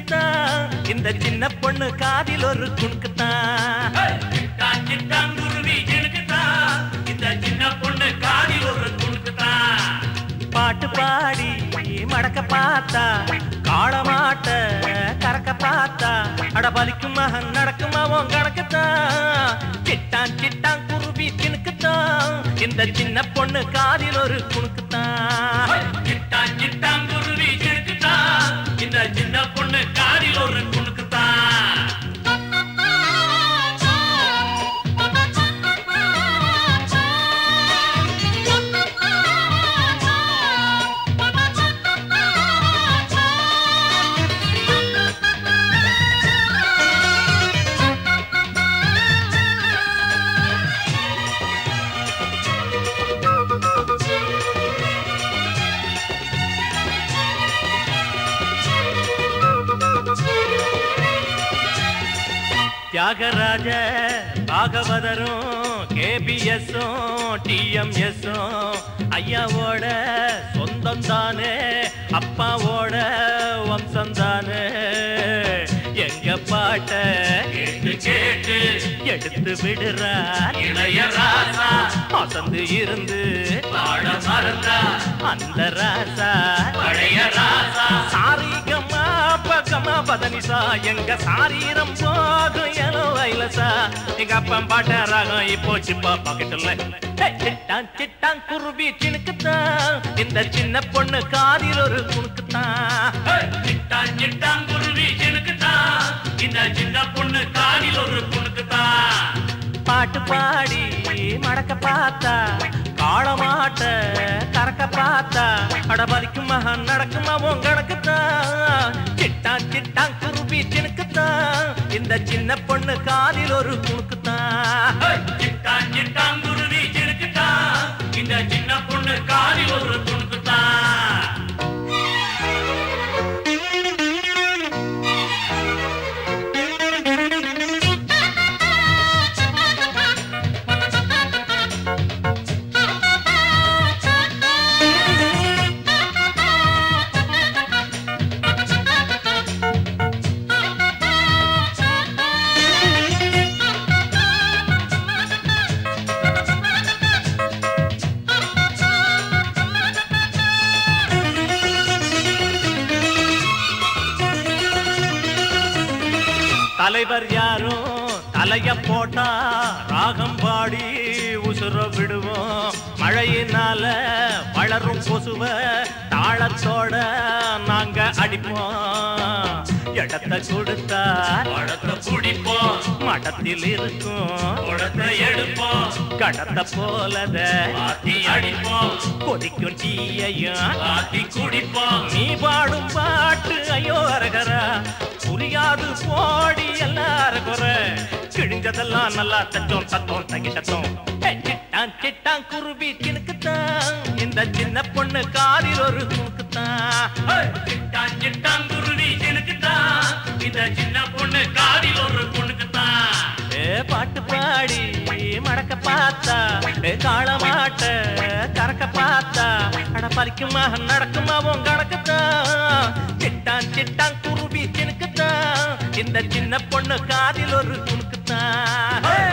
சினுக்குத்தான் இந்த சின்ன பொண்ணு காதில் ஒரு குணுக்குத்தான் சிட்டான் சிட்டான் குருவி எனக்குத்தான் இந்த சின்ன பொண்ணு காதில் ஒரு துணுக்குத்தான் பாட்டு பாடி மடக்க பார்த்தா காளமாட்ட கறக்க பார்த்தா அட பலிக்கும் மகன் நடக்குமா உன் கணக்குத்தான் சிட்டான் சிட்டான் குருவி சினுக்குத்தான் இந்த சின்ன பொண்ணு காதில் ஒரு குணுக்குத்தான் சிட்டான் சிட்டான் குருவி எனக்குத்தான் இந்த சின்ன பொண்ணு காதில் ஒரு துணுக்குத்தான் தியாகராஜ பாகவதரும் கேபிஎஸும் டிஎம்எஸும் ஐயாவோட சொந்தம் தானே அப்பாவோட வம்சம் தானே எங்க பாட்ட கேட்டு கேட்டு எடுத்து விடுறார் இளையராசா அசந்து இருந்து பாட மறந்தா அந்த ராசா பழைய ராசா சாரிகமா பக்கமா பதனிசா எங்க சாரீரம் போகும் எலோ வைலசா எங்க அப்பன் பாட்ட ராகம் இப்போ சிப்பா பாக்கெட்டுல சிட்டான் சிட்டான் குருவி சினுக்குத்தான் இந்த சின்ன பொண்ணு காதில் ஒரு குணுக்குத்தான் சிட்டான் சிட்டான் குருவி எனக்குத்தான் இந்த சின்ன பொண்ணு காதில் ஒரு துணுக்குத்தான் பாட்டு பாடி மடக்க பார்த்தா காளமாட்ட கறக்க பார்த்தா அட பலிக்கும் மகன் நடக்குமா உன் கணக்குத்தான் சிட்டான் சிட்டான் குருவி சினுக்குத்தான் இந்த சின்ன பொண்ணு காதில் ஒரு குணுக்குத்தான் சிட்டான் சிட்டான் குருவி எனக்குத்தான் இந்த சின்ன பொண்ணு காதில் ஒரு துணுக்குத்தான் தலைவர் யாரும் தலைய போட்டா ராகம் பாடி உசுர விடுவோம் மழையினால வளரும் கொசுவ தாளத்தோட நாங்க அடிப்போம் இடத்த கொடுத்தா படத்தை குடிப்போம் மடத்தில் இருக்கும் குடத்தை எடுப்போம் கடத்த போலத பாத்தி அடிப்போம் கொதிக்கும் டீயையும் பாத்தி குடிப்போம் நீ பாடும் பாட்டு ஐயோ அரகரா புரியாது போடி எல்லாரும் குறை கிழிஞ்சதெல்லாம் நல்லா தச்சோம் தத்தோம் தங்கி தத்தோம் ஏய், சிட்டான் சிட்டான் குருவி கிணுக்குத்தான் இந்த சின்ன பொண்ணு காதில் ஒரு குணுக்குத்தான் சிட்டான் சிட்டான் குருவி எனக்குத்தான் இந்த சின்ன பொண்ணு காதில் ஒரு பொண்ணுக்குத்தான் ஏ பாட்டு பாடி மடக்க பார்த்தா ஏ காளமாட்ட கறக்க பார்த்தா அட பறிக்குமா நடக்குமா உன் கணக்குத்தான் சிட்டான் சிட்டான் குருவி சினுக்குத்தான் இந்த சின்ன பொண்ணு காதில் ஒரு குணுக்குத்தான்